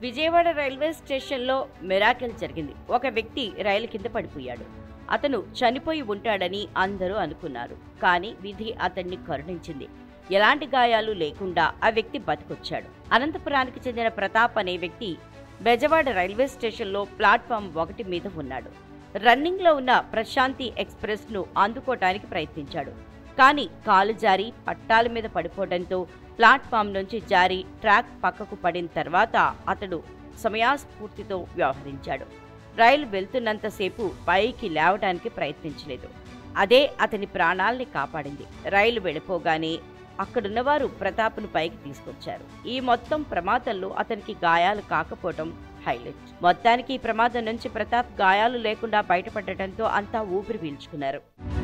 Vijayawada railway స్టేషన్లో miracle జరిగింది ఒక వ్యక్తి రైలు కింద పడిపోయాడు అతను చనిపోయి ఉంటాడని అందరూ అనుకున్నారు కానీ విధి అతన్ని కరుణించింది ఎలాంటి గాయాలు లేకుండా ఆ వ్యక్తి బతికొచ్చాడు అనంతపురానికి చెందిన ప్రతాప్ అనే వ్యక్తి బెజవాడ రైల్వే స్టేషన్లో ప్లాట్ఫామ్ ఒకటి మీద ఉన్నాడు రన్నింగ్లో ఉన్న ప్రశాంతి ఎక్స్ప్రెస్ను అందుకోవటానికి ప్రయత్నించాడు కానీ కాలు జారి పట్టాల మీద పడిపోవడంతో ప్లాట్ఫామ్ నుంచి జారి ట్రాక్ పక్కకు పడిన తర్వాత అతడు సమయాస్ఫూర్తితో వ్యవహరించాడు రైలు వెళ్తున్నంతసేపు పైకి లేవడానికి ప్రయత్నించలేదు అదే అతని ప్రాణాల్ని కాపాడింది రైలు వెళ్ళిపోగానే అక్కడున్నవారు ప్రతాప్ను పైకి తీసుకొచ్చారు ఈ మొత్తం ప్రమాదంలో అతనికి గాయాలు కాకపోవడం హైలైట్ మొత్తానికి ఈ ప్రమాదం నుంచి ప్రతాప్ గాయాలు లేకుండా బయటపడటంతో అంతా ఊపిరి పీల్చుకున్నారు